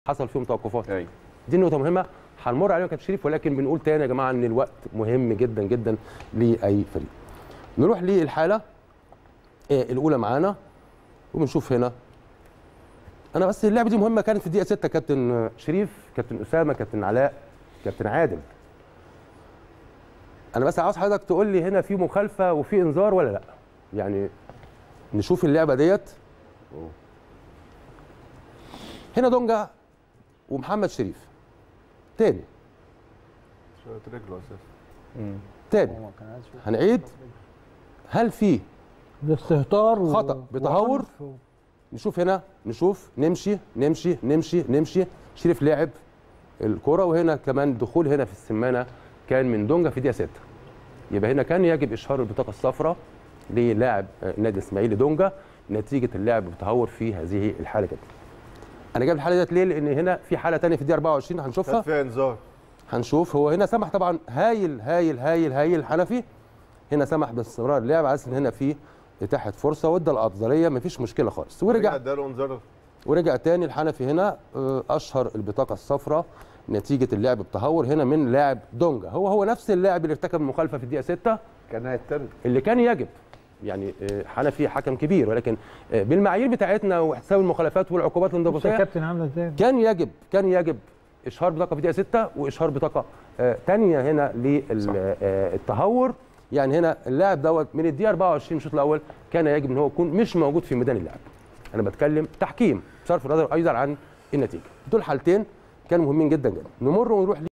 حصل فيهم توقفات ايوه دي نقطه مهمه هنمر عليها يا كابتن شريف ولكن بنقول تاني يا جماعه ان الوقت مهم جدا جدا لاي فريق نروح للحاله آه، الاولى معانا وبنشوف هنا انا بس اللعبه دي مهمه كانت في الدقيقه 6 كابتن شريف كابتن اسامه كابتن علاء كابتن عادل انا بس عاوز حضرتك تقول لي هنا في مخالفه وفي انذار ولا لا يعني نشوف اللعبه ديت هنا دونجا ومحمد شريف تاني شويه رجله اساسا تاني هو كان عايز يشوف. هنعيد هل في الاستهتار و- خطأ بتهور. وعنف و- نشوف هنا نشوف نمشي نمشي نمشي نمشي شريف لعب الكرة وهنا كمان دخول هنا في السمانة كان من دونجا في دقيقة 6 يبقى هنا كان يجب إشهار البطاقة الصفراء للاعب آه، نادي الإسماعيلي دونجا نتيجة اللعب بتهور في هذه الحالة كده أنا جايب الحالة ديت ليه؟ لأن هنا في حالة تانية في الدقيقة 24 هنشوفها خد فيها انذار هنشوف هو هنا سمح طبعا هايل هايل هايل هايل حنفي هنا سمح باستمرار اللعب على أساس ان هنا في اتاحه فرصه وادى الافضليه مفيش مشكله خالص ورجع اداله انذار ورجع تاني الحنفي هنا آه، اشهر البطاقه الصفراء نتيجه اللعب بتهور هنا من لاعب دونجا هو هو نفس اللاعب اللي ارتكب المخالفه في الدقيقه 6 كان هيترد اللي كان يجب يعني آه، حنفي حكم كبير ولكن آه، بالمعايير بتاعتنا واحتساب المخالفات والعقوبات بص يا الانضباطيه كابتن عامله ازاي كان يجب كان يجب اشهار بطاقه في دقيقه 6 واشهار بطاقه آه ثانيه هنا للتهور يعني هنا اللاعب دوت من الدقيقه 24 الشوط الاول كان يجب ان هو يكون مش موجود في ميدان اللعب انا بتكلم تحكيم بصرف النظر ايضا عن النتيجه دول حالتين كانوا مهمين جدا جدا نمر ونروح